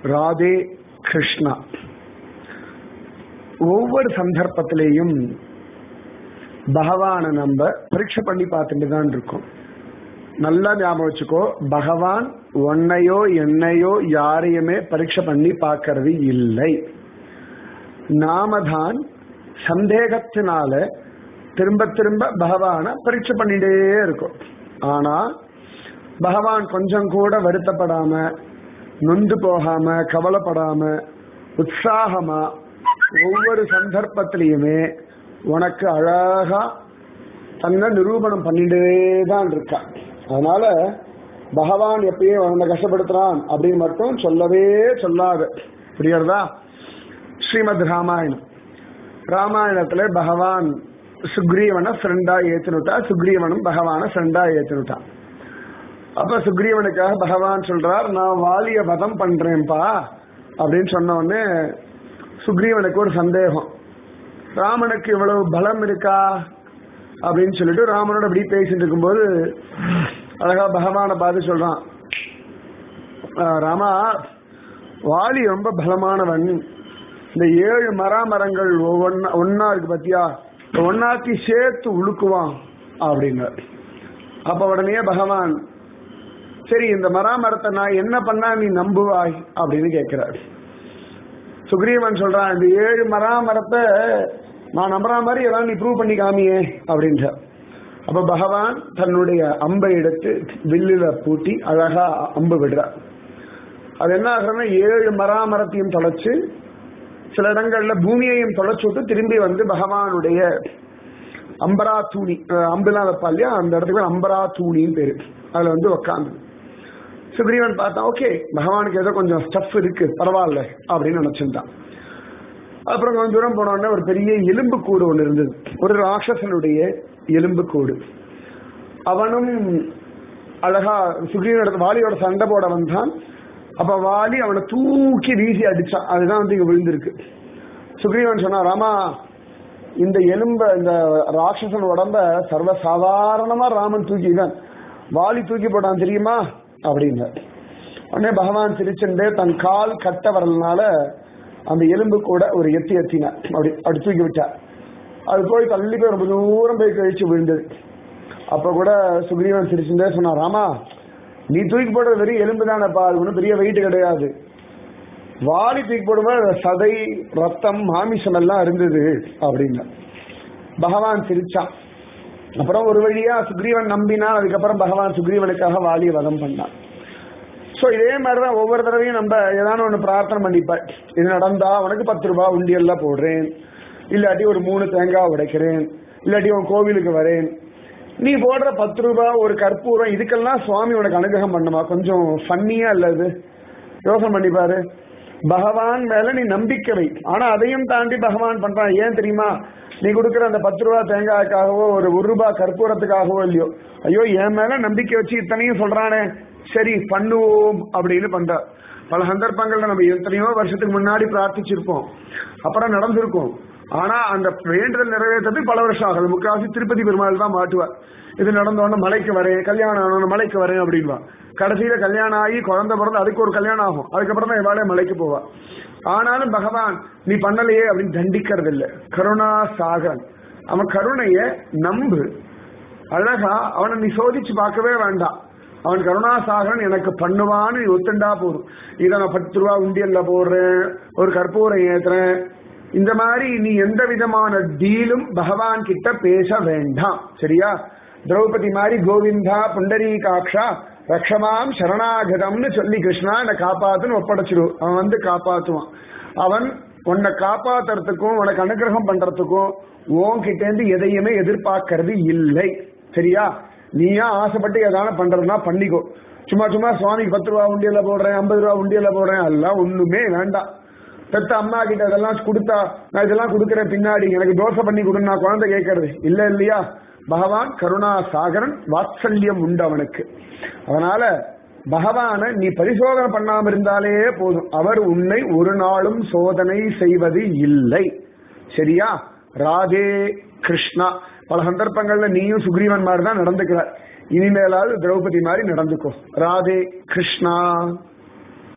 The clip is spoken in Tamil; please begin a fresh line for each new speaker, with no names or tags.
ராதே கிருஷ்ணா ஒவ்வொரு சந்தர்ப்பத்திலையும் பகவானை நம்ம பரீட்சை பண்ணி பார்த்துட்டு தான் இருக்கோம் நல்லா ஞாபகம் வச்சுக்கோ பகவான் உன்னையோ என்னையோ யாரையுமே பரீட்சை பண்ணி பார்க்கறது இல்லை நாம தான் சந்தேகத்தினால திரும்ப திரும்ப பகவானை பரீட்சை பண்ணிட்டே இருக்கும் ஆனா பகவான் கொஞ்சம் கூட வருத்தப்படாம நொந்து போகாம கவலைப்படாம உற்சாகமா ஒவ்வொரு சந்தர்ப்பத்திலையுமே உனக்கு அழகா தன்னை நிரூபணம் பண்ணிட்டே தான் இருக்கான் அதனால பகவான் எப்பயும் உன்னை கஷ்டப்படுத்துறான் அப்படின்னு மட்டும் சொல்லவே சொல்லாது புரியுறதா ஸ்ரீமத் ராமாயணம் ராமாயணத்துல பகவான் சுக்ரீவனை ஃப்ரெண்டா ஏத்தினுட்டா சுக்ரீவனும் பகவான ஃப்ரெண்டா ஏத்தினுட்டான் அப்ப சுக்ரீவனுக்காக பகவான் சொல்றார் நான் வாலிய வதம் பண்றேன்ப்பா அப்படின்னு சொன்ன உடனே சுக்ரீவனுக்கு ஒரு சந்தேகம் ராமனுக்கு இவ்வளவு பலம் இருக்கா அப்படின்னு சொல்லிட்டு ராமனோட அப்படி பேசிட்டு இருக்கும்போது அழகா பகவானை பார்த்து சொல்றான் "ஆஹ் ராமா வாலி ரொம்ப பலமானவன் இந்த ஏழு மராமரங்கள் ஒவ்வொன்னா ஒன்னா இருக்கு பத்தியா ஒன்னாத்தி சேர்த்து உழுக்குவான் அப்படின்னார் அப்ப உடனே பகவான் சரி இந்த மராமரத்தை நான் என்ன பண்ணா நீ நம்புவாய் அப்படின்னு கேட்கிறார் சுக்ரீவன் சொல்றான் இந்த ஏழு மராமரத்தை நான் நம்புற மாதிரி ஏதாவது நீ ப்ரூவ் பண்ணி காமியே அப்படின்றார் அப்ப பகவான் தன்னுடைய அம்பை எடுத்து வில்லுல பூட்டி அழகா அம்பு விடுறார் அது என்ன ஆகுறதுன்னா ஏழு மராமரத்தையும் தொலைச்சு சில இடங்கள்ல பூமியையும் தொலைச்சு விட்டு திரும்பி வந்து பகவானுடைய அம்பரா தூணி அஹ் அம்புலாம் வைப்பா இல்லையா அந்த இடத்துக்கு பேர் அம்பரா தூணின்னு பேரு அதுல வந்து உக்காந்து சுக்ரீவன் பார்த்தா ஓகே பகவானுக்கு ஏதோ கொஞ்சம் ஸ்டஃப் இருக்கு பரவாயில்ல அப்படின்னு நினைச்சிருந்தான் அப்புறம் கொஞ்சம் தூரம் போன உடனே ஒரு பெரிய எலும்பு கூடு ஒன்று இருந்தது ஒரு ராட்சசனுடைய எலும்பு கூடு அவனும் அழகா சுக்ரீவனோட வாலியோட சண்டை போட வந்தான் அப்ப வாலி அவனை தூக்கி வீசி அடிச்சான் அதுதான் வந்து இங்க விழுந்திருக்கு சுக்ரீவன் சொன்னா ராமா இந்த எலும்ப இந்த ராட்சசன் உடம்ப சர்வ சாதாரணமா ராமன் தூக்கிதான் வாலி தூக்கி போட்டான் தெரியுமா அப்படின்னு உடனே பகவான் சிரிச்சுண்டு தன் கால் கட்ட வரலனால அந்த எலும்பு கூட ஒரு எத்தி எத்தினார் அப்படி அப்படி தூக்கி விட்டார் அது போய் தள்ளி போய் ரொம்ப தூரம் போய் கழிச்சு விழுந்தது அப்ப கூட சுக்ரீவன் சிரிச்சுட்டே சொன்னா ராமா நீ தூக்கி போடுறது வெறும் எலும்பு தானேப்பா அது ஒன்றும் பெரிய வெயிட் கிடையாது வாலி தூக்கி போடும்போது சதை ரத்தம் மாமிசம் எல்லாம் இருந்தது அப்படின்னு பகவான் சிரிச்சான் அப்புறம் ஒரு வழியா சுக்ரீவன் நம்பினா அதுக்கப்புறம் பகவான் சுக்ரீவனுக்காக வாலிய வதம் பண்ணான் சோ இதே மாதிரிதான் ஒவ்வொரு தடவையும் நம்ம ஏதாவது ஒண்ணு பிரார்த்தனை பண்ணிப்பேன் இது நடந்தா உனக்கு பத்து ரூபாய் உண்டியல்ல போடுறேன் இல்லாட்டி ஒரு மூணு தேங்காய் உடைக்கிறேன் இல்லாட்டி உன் கோவிலுக்கு வரேன் நீ போடுற பத்து ரூபாய் ஒரு கற்பூரம் இதுக்கெல்லாம் சுவாமி உனக்கு அனுகிரகம் பண்ணுமா கொஞ்சம் ஃபன்னியா இல்லது யோசனை பண்ணி பாரு பகவான் மேல நீ நம்பிக்கை வை ஆனா அதையும் தாண்டி பகவான் பண்றான் ஏன் தெரியுமா நீ கொடுக்குற அந்த பத்து ரூபா தேங்காய்க்காகவோ ஒரு ஒரு ரூபாய் கற்பூரத்துக்காகவோ இல்லையோ ஐயோ என் மேல நம்பிக்கை வச்சு இத்தனையும் சொல்றானே சரி பண்ணுவோம் அப்படின்னு பண்றார் பல சந்தர்ப்பங்கள்ல நம்ம எத்தனையோ வருஷத்துக்கு முன்னாடி பிரார்த்திச்சிருப்போம் அப்புறம் நடந்திருக்கும் ஆனா அந்த வேண்டுதல் நிறைவேற்றதுக்கு பல வருஷம் ஆகுது முக்காவாசி திருப்பதி பெருமாள் தான் மாட்டுவார் இது நடந்தோடனே மலைக்கு வரேன் கல்யாணம் ஆனோன்னு மலைக்கு வரேன் அப்படின்வா கடைசியில கல்யாணம் ஆகி குழந்தை பிறந்து அதுக்கு ஒரு கல்யாணம் ஆகும் அதுக்கப்புறம் தான் இவாளே மலைக்கு போவா ஆனாலும் பகவான் நீ பண்ணலையே அப்படின்னு தண்டிக்கிறது இல்ல கருணா சாகரன் அவன் கருணைய நம்பு அழகா அவனை நீ சோதிச்சு பார்க்கவே வேண்டாம் அவன் கருணாசாகரன் எனக்கு பண்ணுவான்னு நீ ஒத்துண்டா போதும் இதை நான் பத்து ரூபா உண்டியல்ல போடுறேன் ஒரு கற்பூரம் ஏத்துறேன் இந்த மாதிரி நீ எந்த விதமான டீலும் பகவான் கிட்ட பேச வேண்டாம் சரியா திரௌபதி மாதிரி கோவிந்தா புண்டரீகாட்சா ரக்ஷமாம் சரணாகதம்னு சொல்லி கிருஷ்ணா என்னை காப்பாத்துன்னு ஒப்படைச்சிரு அவன் வந்து காப்பாத்துவான் அவன் உன்னை காப்பாத்துறதுக்கும் உனக்கு அனுகிரகம் பண்றதுக்கும் உன்கிட்ட இருந்து எதையுமே எதிர்பார்க்கறது இல்லை சரியா நீயா ஆசைப்பட்டு எதான பண்றதுன்னா பண்ணிக்கோ சும்மா சும்மா சுவாமிக்கு பத்து ரூபா உண்டியல்ல போடுறேன் ஐம்பது ரூபா உண்டியல்ல போடுறேன் அதெல்லாம் ஒண்ணுமே வேண்டாம் பெத்த அம்மா கிட்ட இதெல்லாம் கொடுத்தா நான் இதெல்லாம் கொடுக்கறேன் பின்னாடி எனக்கு தோசை பண்ணி கொடுன்னு நான் குழந்தை கேட்கறது இல்ல இல்லையா பகவான் கருணா சாகரன் வாத்சல்யம் உண்டு அவனுக்கு அதனால பகவான நீ பரிசோதனை பண்ணாம இருந்தாலே போதும் அவர் உன்னை ஒரு நாளும் சோதனை செய்வது இல்லை சரியா ராதே கிருஷ்ணா பல சந்தர்ப்பங்கள்ல நீயும் சுக்ரீவன் மாதிரி தான் நடந்துக்கிறார் இனிமேலாவது திரௌபதி மாதிரி நடந்துக்கோ ராதே கிருஷ்ணா